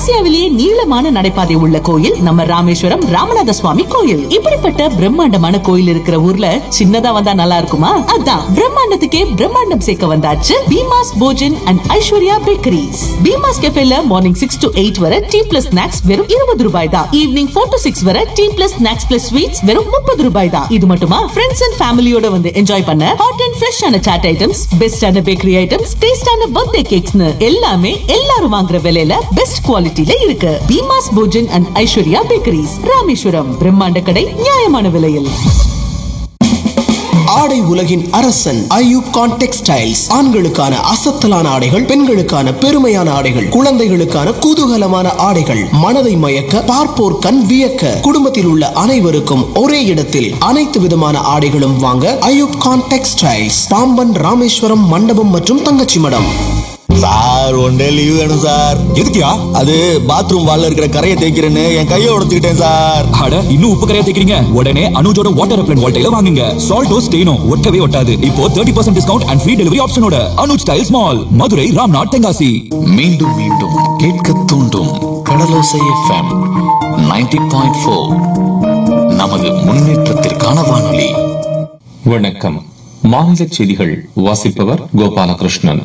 ஆசியாவிலேயே நீளமான நடைபாதை உள்ள கோயில் நம்ம ராமேஸ்வரம் ராமநாத சுவாமி கோயில் இப்படிப்பட்ட பிரம்மாண்டமான கோயில் இருக்கிற ஊர்ல சின்னதா வந்தா நல்லா இருக்குமா அதான் பிரம்மாண்டத்துக்கே பிரம்மாண்டம் சேர்க்க வந்தாச்சு பீமாஸ் போஜன் அண்ட் ஐஸ்வர்யா பேக்கரிஸ் பீமாஸ் கெஃபேல மார்னிங் சிக்ஸ் டு எயிட் வரை டீ பிளஸ் ஸ்நாக்ஸ் வெறும் இருபது ரூபாய் தான் ஈவினிங் ஃபோர் டு சிக்ஸ் வரை tea plus snacks plus sweets வெறும் முப்பது ரூபாய் தான் இது மட்டுமா ஃப்ரெண்ட்ஸ் அண்ட் ஃபேமிலியோட வந்து என்ஜாய் பண்ண ஹாட் அண்ட் ஃப்ரெஷ்ஷான சாட் ஐட்டம்ஸ் பெஸ்டான பேக்கரி ஐட்டம்ஸ் டேஸ்டான பர்த்டே கேக்ஸ்னு எல்லாமே எல்லாரும் வாங்குற விலையில பெஸ்ட் குவாலிட்டில இருக்கு பீமாஸ் போஜன் அண்ட் ஐஸ்வர்யா பேக்கரிஸ் ராமேஸ்வரம் பிரம்மாண்ட கடை நியாயமான விலையில் ஆடை உலகின் அரசன் ஐயூகான் டெக்ஸ்டைல்ஸ் ஆண்களுக்கான அசத்தலான ஆடைகள் பெண்களுக்கான பெருமையான ஆடைகள் குழந்தைகளுக்கான குதூகலமான ஆடைகள் மனதை மயக்க பார்ப்போர் கண் வியக்க குடும்பத்தில் உள்ள அனைவருக்கும் ஒரே இடத்தில் அனைத்து விதமான ஆடைகளும் வாங்க ஐயூப்கான் டெக்ஸ்டைல்ஸ் பாம்பன் ராமேஸ்வரம் மண்டபம் மற்றும் Thangachimadam sir one day leave வேணும் சார் எதுக்குயா அது பாத்ரூம் வால்ல இருக்கிற கரையை தேய்க்கிறேன்னு என் கையை உடைச்சுக்கிட்டேன் சார் அட இன்னும் உப்பு கரையா தேக்கிறீங்க உடனே அனுஜோட வாட்டர் ரெப்லன் வால்டைல வாங்குங்க சால்டோ ஸ்டெயினோ ஒட்டவே ஒட்டாது இப்போ 30% percent discount and free delivery ஆப்ஷனோட அனுஜ் ஸ்டைல்ஸ் மால் மதுரை ராம்நாத் தென்காசி மீண்டும் மீண்டும் கேட்க தூண்டும் கடலோசை எஃப்எம் 90.4 பாயிண்ட் நமது முன்னேற்றத்திற்கான வானொலி வணக்கம் மாநில செய்திகள் வாசிப்பவர் கோபாலகிருஷ்ணன்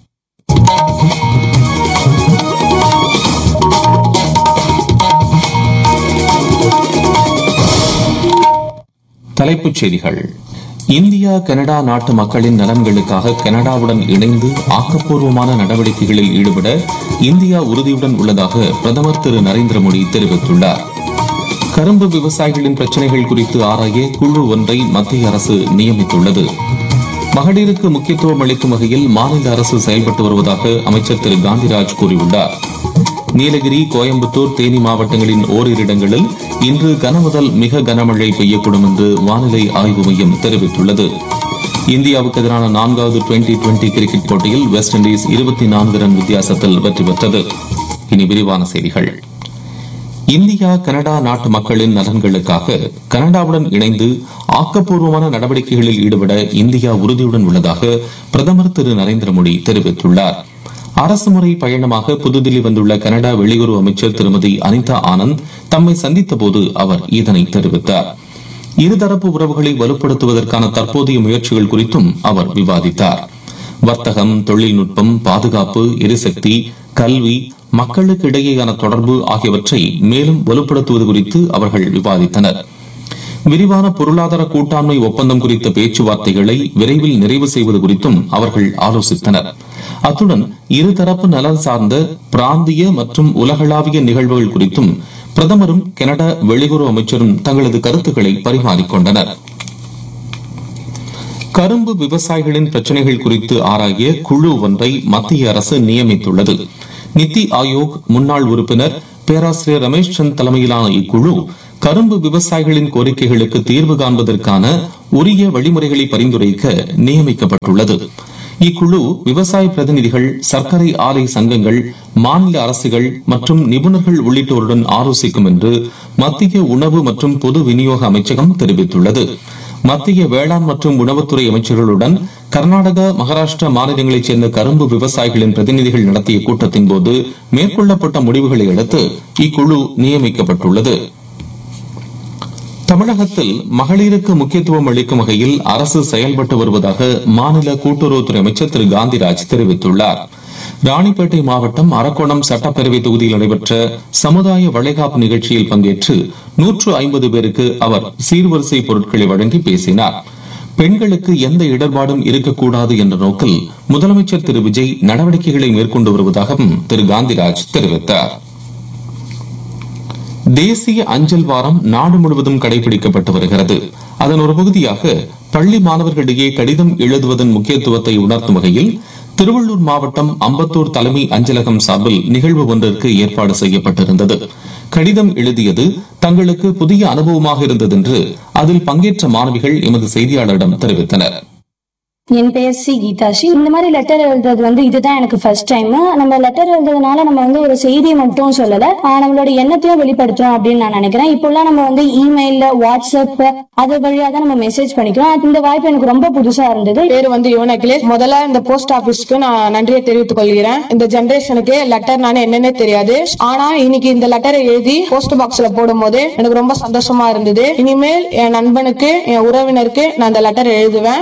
தலைப்புச் செய்திகள் இந்தியா கனடா நாட்டு மக்களின் நலன்களுக்காக கனடாவுடன் இணைந்து ஆக்கப்பூர்வமான நடவடிக்கைகளில் ஈடுபட இந்தியா உறுதியுடன் உள்ளதாக பிரதமர் திரு நரேந்திர மோடி தெரிவித்துள்ளார் கரும்பு விவசாயிகளின் பிரச்சனைகள் குறித்து ஆராய குழு ஒன்றை மத்திய அரசு நியமித்துள்ளது மகளிருக்கு முக்கியத்துவம் அளிக்கும் வகையில் மாநில அரசு செயல்பட்டு வருவதாக அமைச்சர் திரு காந்திராஜ் கூறியுள்ளார் நீலகிரி கோயம்புத்தூர் தேனி மாவட்டங்களின் ஓரிரு இடங்களில் இன்று கனமுதல் மிக கனமழை பெய்யக்கூடும் என்று வானிலை ஆய்வு மையம் தெரிவித்துள்ளது இந்தியாவுக்கு எதிரான நான்காவது டுவெண்டி டுவெண்டி கிரிக்கெட் போட்டியில் வெஸ்ட் இண்டீஸ் இருபத்தி நான்கு ரன் வித்தியாசத்தில் வெற்றி பெற்றது இனி விரிவான செய்திகள் இந்தியா கனடா நாட்டு மக்களின் நலன்களுக்காக கனடாவுடன் இணைந்து ஆக்கப்பூர்வமான நடவடிக்கைகளில் ஈடுபட இந்தியா உறுதியுடன் உள்ளதாக பிரதமர் திரு நரேந்திர மோடி தெரிவித்துள்ளார் அரசுமுறை பயணமாக புதுதில்லி வந்துள்ள கனடா வெளியுறவு அமைச்சர் திருமதி அனிதா ஆனந்த் தம்மை சந்தித்த போது அவர் இதனை தெரிவித்தார் இருதரப்பு உறவுகளை வலுப்படுத்துவதற்கான தற்போதைய முயற்சிகள் குறித்தும் அவர் விவாதித்தார் வர்த்தகம் தொழில்நுட்பம் பாதுகாப்பு எரிசக்தி கல்வி மக்களுக்கு இடையேயான தொடர்பு ஆகியவற்றை மேலும் வலுப்படுத்துவது குறித்து அவர்கள் விவாதித்தனர் விரிவான பொருளாதார கூட்டாண்மை ஒப்பந்தம் குறித்த பேச்சுவார்த்தைகளை விரைவில் நிறைவு செய்வது குறித்தும் அவர்கள் ஆலோசித்தனர் அத்துடன் இருதரப்பு நலன் சார்ந்த பிராந்திய மற்றும் உலகளாவிய நிகழ்வுகள் குறித்தும் பிரதமரும் கனடா வெளியுறவு அமைச்சரும் தங்களது கருத்துக்களை பரிமாறிக்கொண்டனர் கரும்பு விவசாயிகளின் பிரச்சனைகள் குறித்து ஆராய குழு ஒன்றை மத்திய அரசு நியமித்துள்ளது நித்தி ஆயோக் முன்னாள் உறுப்பினர் பேராசிரியர் ரமேஷ் சந்த் தலைமையிலான இக்குழு கரும்பு விவசாயிகளின் கோரிக்கைகளுக்கு தீர்வு காண்பதற்கான உரிய வழிமுறைகளை பரிந்துரைக்க நியமிக்கப்பட்டுள்ளது இக்குழு விவசாய பிரதிநிதிகள் சர்க்கரை ஆலை சங்கங்கள் மாநில அரசுகள் மற்றும் நிபுணர்கள் உள்ளிட்டோருடன் ஆலோசிக்கும் என்று மத்திய உணவு மற்றும் பொது விநியோக அமைச்சகம் தெரிவித்துள்ளது மத்திய வேளாண் மற்றும் உணவுத்துறை அமைச்சர்களுடன் கர்நாடகா மகாராஷ்டிரா மாநிலங்களைச் சேர்ந்த கரும்பு விவசாயிகளின் பிரதிநிதிகள் நடத்திய கூட்டத்தின் போது மேற்கொள்ளப்பட்ட முடிவுகளை அடுத்து இக்குழு நியமிக்கப்பட்டுள்ளது தமிழகத்தில் மகளிருக்கு முக்கியத்துவம் அளிக்கும் வகையில் அரசு செயல்பட்டு வருவதாக மாநில கூட்டுறவுத்துறை அமைச்சர் திரு காந்திராஜ் தெரிவித்துள்ளார் ராணிப்பேட்டை மாவட்டம் அரக்கோணம் சட்டப்பேரவை தொகுதியில் நடைபெற்ற சமுதாய வளைகாப்பு நிகழ்ச்சியில் பங்கேற்று நூற்று ஐம்பது பேருக்கு அவர் சீர்வரிசை பொருட்களை வழங்கி பேசினார் பெண்களுக்கு எந்த இடர்பாடும் இருக்கக்கூடாது என்ற நோக்கில் முதலமைச்சர் திரு விஜய் நடவடிக்கைகளை மேற்கொண்டு வருவதாகவும் திரு காந்திராஜ் தெரிவித்தார் தேசிய அஞ்சல் வாரம் நாடு முழுவதும் கடைபிடிக்கப்பட்டு வருகிறது அதன் ஒரு பகுதியாக பள்ளி மாணவர்களிடையே கடிதம் எழுதுவதன் முக்கியத்துவத்தை உணர்த்தும் வகையில் திருவள்ளூர் மாவட்டம் அம்பத்தூர் தலைமை அஞ்சலகம் சார்பில் நிகழ்வு ஒன்றிற்கு ஏற்பாடு செய்யப்பட்டிருந்தது கடிதம் எழுதியது தங்களுக்கு புதிய அனுபவமாக இருந்தது என்று அதில் பங்கேற்ற மாணவிகள் எமது செய்தியாளரிடம் தெரிவித்தனர் என் பெயர் சி கீதாஷி இந்த மாதிரி லெட்டர் எழுதுறது வந்து இதுதான் எனக்கு ஃபர்ஸ்ட் டைம் நம்ம லெட்டர் எழுதுறதுனால நம்ம வந்து ஒரு செய்தியை மட்டும் சொல்லல ஆஹ் நம்மளோட எண்ணத்தையும் வெளிப்படுத்துறோம் அப்படின்னு நான் நினைக்கிறேன் இப்போல்லாம் நம்ம வந்து இமெயில்ல வாட்ஸ்அப் அது வழியா தான் நம்ம மெசேஜ் பண்ணிக்கிறோம் இந்த வாய்ப்பு எனக்கு ரொம்ப புதுசா இருந்தது பேர் வந்து யுவன் அகிலேஷ் முதல்ல இந்த போஸ்ட் ஆபீஸ்க்கு நான் நன்றியை தெரிவித்துக் கொள்கிறேன் இந்த ஜெனரேஷனுக்கு லெட்டர் நானே என்னன்னே தெரியாது ஆனா இன்னைக்கு இந்த லெட்டரை எழுதி போஸ்ட் பாக்ஸ்ல போடும்போது எனக்கு ரொம்ப சந்தோஷமா இருந்தது இனிமேல் என் நண்பனுக்கு என் உறவினருக்கு நான் இந்த லெட்டர் எழுதுவேன்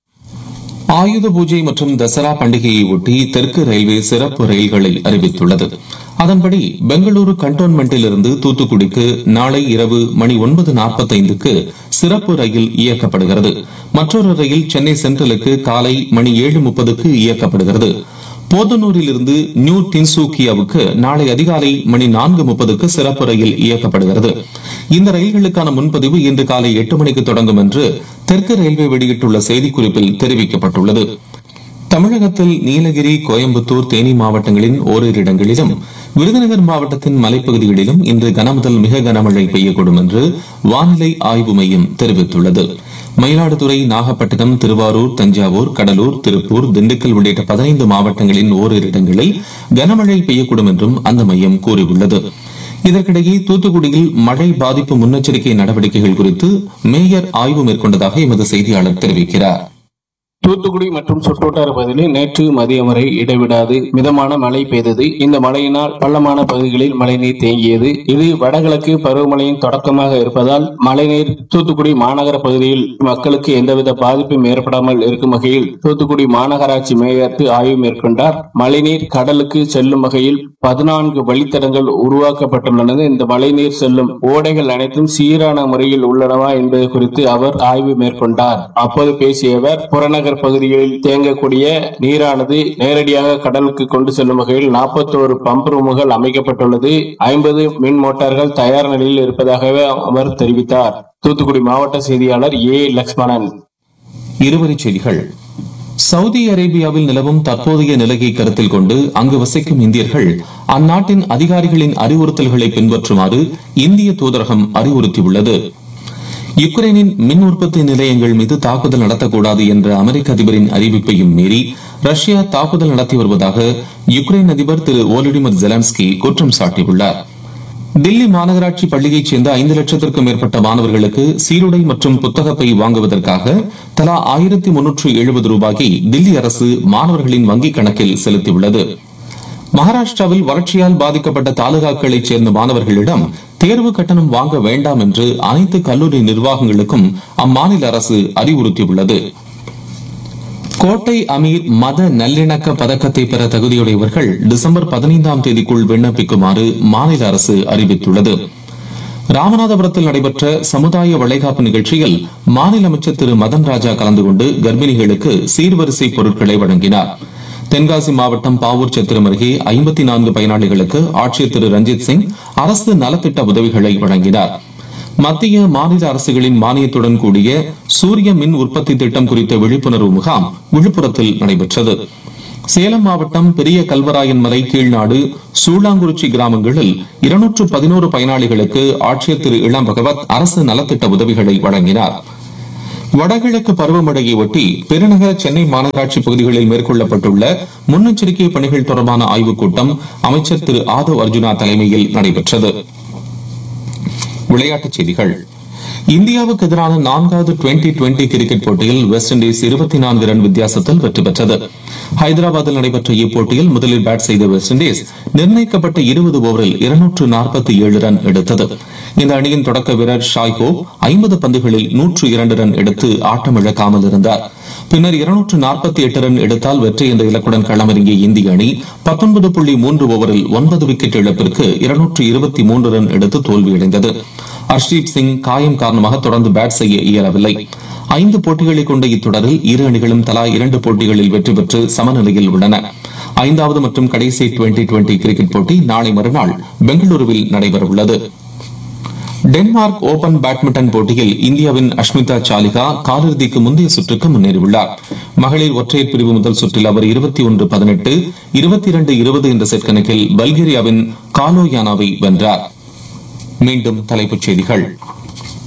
ஆயுத பூஜை மற்றும் தசரா பண்டிகையை ஒட்டி தெற்கு ரயில்வே சிறப்பு ரயில்களை அறிவித்துள்ளது அதன்படி பெங்களூரு கண்டோன்மெண்டில் இருந்து தூத்துக்குடிக்கு நாளை இரவு மணி ஒன்பது நாற்பத்தைந்துக்கு சிறப்பு ரயில் இயக்கப்படுகிறது மற்றொரு ரயில் சென்னை சென்ட்ரலுக்கு காலை மணி ஏழு முப்பதுக்கு இயக்கப்படுகிறது போதனூரில் இருந்து நியூ டின்சூக்கியாவுக்கு நாளை அதிகாலை மணி நான்கு முப்பதுக்கு சிறப்பு ரயில் இயக்கப்படுகிறது இந்த ரயில்களுக்கான முன்பதிவு இன்று காலை எட்டு மணிக்கு தொடங்கும் என்று தெற்கு ரயில்வே வெளியிட்டுள்ள செய்திக்குறிப்பில் தெரிவிக்கப்பட்டுள்ளது தமிழகத்தில் நீலகிரி கோயம்புத்தூர் தேனி மாவட்டங்களின் ஓரிரு இடங்களிலும் விருதுநகர் மாவட்டத்தின் மலைப்பகுதிகளிலும் இன்று கனமுதல் மிக கனமழை பெய்யக்கூடும் என்று வானிலை ஆய்வு மையம் தெரிவித்துள்ளது மயிலாடுதுறை நாகப்பட்டினம் திருவாரூர் தஞ்சாவூர் கடலூர் திருப்பூர் திண்டுக்கல் உள்ளிட்ட பதினைந்து மாவட்டங்களின் ஓரிரு இடங்களில் கனமழை பெய்யக்கூடும் என்றும் அந்த மையம் கூறியுள்ளது இதற்கிடையே தூத்துக்குடியில் மழை பாதிப்பு முன்னெச்சரிக்கை நடவடிக்கைகள் குறித்து மேயர் ஆய்வு மேற்கொண்டதாக எமது செய்தியாளர் தெரிவிக்கிறார் தூத்துக்குடி மற்றும் சுற்றுவட்டார பகுதிகளில் நேற்று மதியம் வரை இடைவிடாது மிதமான மழை பெய்தது இந்த மழையினால் பள்ளமான பகுதிகளில் மழைநீர் தேங்கியது இது வடகிழக்கு பருவமழையின் தொடக்கமாக இருப்பதால் மழைநீர் தூத்துக்குடி மாநகர பகுதியில் மக்களுக்கு எந்தவித பாதிப்பும் ஏற்படாமல் இருக்கும் வகையில் தூத்துக்குடி மாநகராட்சி மேயருக்கு ஆய்வு மேற்கொண்டார் மழைநீர் கடலுக்கு செல்லும் வகையில் பதினான்கு வழித்தடங்கள் உருவாக்கப்பட்டுள்ளன இந்த மழைநீர் செல்லும் ஓடைகள் அனைத்தும் சீரான முறையில் உள்ளனவா என்பது குறித்து அவர் ஆய்வு மேற்கொண்டார் அப்போது பேசிய அவர் புறநகர் பகுதிகளில் தேங்கக்கூடிய நீரானது நேரடியாக கடலுக்கு கொண்டு செல்லும் வகையில் நாற்பத்தோரு பம்ப் ரூமுகள் அமைக்கப்பட்டுள்ளது ஐம்பது மின் மோட்டார்கள் தயார் நிலையில் இருப்பதாகவே அவர் தெரிவித்தார் தூத்துக்குடி மாவட்ட செய்தியாளர் ஏ லக்ஷ்மணன் இருவரிச் செய்திகள் சவுதி அரேபியாவில் நிலவும் தற்போதைய நிலையை கருத்தில் கொண்டு அங்கு வசிக்கும் இந்தியர்கள் அந்நாட்டின் அதிகாரிகளின் அறிவுறுத்தல்களை பின்பற்றுமாறு இந்திய தூதரகம் அறிவுறுத்தியுள்ளது யுக்ரைனின் மின் உற்பத்தி நிலையங்கள் மீது தாக்குதல் நடத்தக்கூடாது என்ற அமெரிக்க அதிபரின் அறிவிப்பையும் மீறி ரஷ்யா தாக்குதல் நடத்தி வருவதாக யுக்ரைன் அதிபர் திரு ஓலடிமிர் ஜெலன்ஸ்கி குற்றம் சாட்டியுள்ளார் தில்லி மாநகராட்சி பள்ளியைச் சேர்ந்த ஐந்து லட்சத்திற்கும் மேற்பட்ட மாணவர்களுக்கு சீருடை மற்றும் புத்தகப்பை வாங்குவதற்காக தலா ஆயிரத்தி முன்னூற்று எழுபது ரூபாயை தில்லி அரசு மாணவர்களின் வங்கிக் கணக்கில் செலுத்தியுள்ளது மகாராஷ்டிராவில் வறட்சியால் பாதிக்கப்பட்ட தாலுகாக்களைச் சேர்ந்த மாணவர்களிடம் தேர்வு கட்டணம் வாங்க வேண்டாம் என்று அனைத்து கல்லூரி நிர்வாகங்களுக்கும் அம்மாநில அரசு அறிவுறுத்தியுள்ளது கோட்டை அமீர் மத நல்லிணக்க பதக்கத்தை பெற தகுதியுடையவர்கள் டிசம்பர் பதினைந்தாம் தேதிக்குள் விண்ணப்பிக்குமாறு மாநில அரசு அறிவித்துள்ளது ராமநாதபுரத்தில் நடைபெற்ற சமுதாய வளைகாப்பு நிகழ்ச்சியில் மாநில அமைச்சர் திரு மதன் ராஜா கலந்து கொண்டு கர்ப்பிணிகளுக்கு சீர்வரிசை பொருட்களை வழங்கினார் தென்காசி மாவட்டம் பாவூர் சத்திரம் அருகே ஐம்பத்தி நான்கு பயனாளிகளுக்கு ஆட்சியர் திரு ரஞ்சித் சிங் அரசு நலத்திட்ட உதவிகளை வழங்கினார் மத்திய மாநில அரசுகளின் மானியத்துடன் கூடிய சூரிய மின் உற்பத்தி திட்டம் குறித்த விழிப்புணர்வு முகாம் விழுப்புரத்தில் நடைபெற்றது சேலம் மாவட்டம் பெரிய கல்வராயன் மலை கீழ்நாடு சூளாங்குறிச்சி கிராமங்களில் இருநூற்று பதினோரு பயனாளிகளுக்கு ஆட்சியர் திரு இளம் பகவத் அரசு நலத்திட்ட உதவிகளை வழங்கினார் வடகிழக்கு பருவமழையை ஒட்டி பெருநகர சென்னை மாநகராட்சி பகுதிகளில் மேற்கொள்ளப்பட்டுள்ள முன்னெச்சரிக்கை பணிகள் தொடர்பான ஆய்வுக் கூட்டம் அமைச்சர் திரு ஆதவ் அர்ஜுனா தலைமையில் நடைபெற்றது விளையாட்டுச் செய்திகள் இந்தியாவுக்கு எதிரான நான்காவது டுவெண்டி டுவெண்டி கிரிக்கெட் போட்டியில் வெஸ்ட் இண்டீஸ் இருபத்தி நான்கு ரன் வித்தியாசத்தில் வெற்றி பெற்றது ஹைதராபாத்தில் நடைபெற்ற இப்போட்டியில் முதலில் பேட் செய்த வெஸ்ட் இண்டீஸ் நிர்ணயிக்கப்பட்ட இருபது ஓவரில் இருநூற்று நாற்பத்தி ஏழு ரன் எடுத்தது இந்த அணியின் தொடக்க வீரர் ஷாய் ஹோப் ஐம்பது பந்துகளில் நூற்று இரண்டு ரன் எடுத்து ஆட்டமிழக்காமல் இருந்தார் பின்னர் இருநூற்று நாற்பத்தி எட்டு ரன் எடுத்தால் வெற்றி என்ற இலக்குடன் களமிறங்கிய இந்திய அணி பத்தொன்பது புள்ளி மூன்று ஓவரில் ஒன்பது விக்கெட் இழப்பிற்கு இருநூற்று இருபத்தி மூன்று ரன் எடுத்து தோல்வியடைந்தது ஹர்ஷ்தீப் சிங் காயம் காரணமாக தொடர்ந்து பேட் செய்ய இயலவில்லை ஐந்து போட்டிகளை கொண்ட இத்தொடரில் இரு அணிகளும் தலா இரண்டு போட்டிகளில் வெற்றி பெற்று சமநிலையில் உள்ளன ஐந்தாவது மற்றும் கடைசி டுவெண்டி டுவெண்டி கிரிக்கெட் போட்டி நாளை மறுநாள் பெங்களூருவில் நடைபெறவுள்ளது டென்மார்க் ஓபன் பேட்மிண்டன் போட்டியில் இந்தியாவின் அஷ்மிதா சாலிகா காலிறுதிக்கு முந்தைய சுற்றுக்கு முன்னேறியுள்ளார் மகளிர் ஒற்றையர் பிரிவு முதல் சுற்றில் அவர் இருபத்தி ஒன்று பதினெட்டு இருபத்தி இரண்டு இருபது என்ற செட் கணக்கில் பல்கேரியாவின் காலோயானாவை வென்றார் மீண்டும் தலைப்புச் செய்திகள்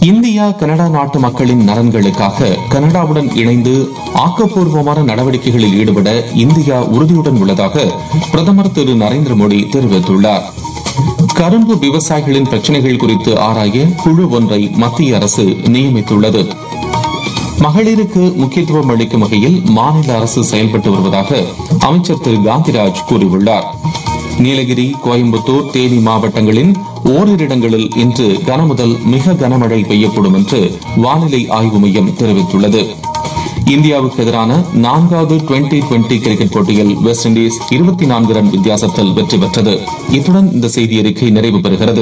இந்தியா கனடா நாட்டு மக்களின் நலன்களுக்காக கனடாவுடன் இணைந்து ஆக்கப்பூர்வமான நடவடிக்கைகளில் ஈடுபட இந்தியா உறுதியுடன் உள்ளதாக பிரதமர் திரு நரேந்திர மோடி தெரிவித்துள்ளார் கரும்பு விவசாயிகளின் பிரச்சனைகள் குறித்து ஆராய குழு ஒன்றை மத்திய அரசு நியமித்துள்ளது மகளிருக்கு முக்கியத்துவம் அளிக்கும் வகையில் மாநில அரசு செயல்பட்டு வருவதாக அமைச்சர் திரு காந்திராஜ் கூறியுள்ளார் நீலகிரி கோயம்புத்தூர் தேனி மாவட்டங்களின் ஓரிரு இடங்களில் இன்று கனமுதல் மிக கனமழை பெய்யக்கூடும் என்று வானிலை ஆய்வு மையம் தெரிவித்துள்ளது இந்தியாவுக்கு எதிரான நான்காவது டுவெண்டி டுவெண்டி கிரிக்கெட் போட்டியில் வெஸ்ட் இண்டீஸ் இருபத்தி நான்கு ரன் வித்தியாசத்தில் வெற்றி பெற்றது இத்துடன் இந்த செய்தி அறிக்கை நிறைவு பெறுகிறது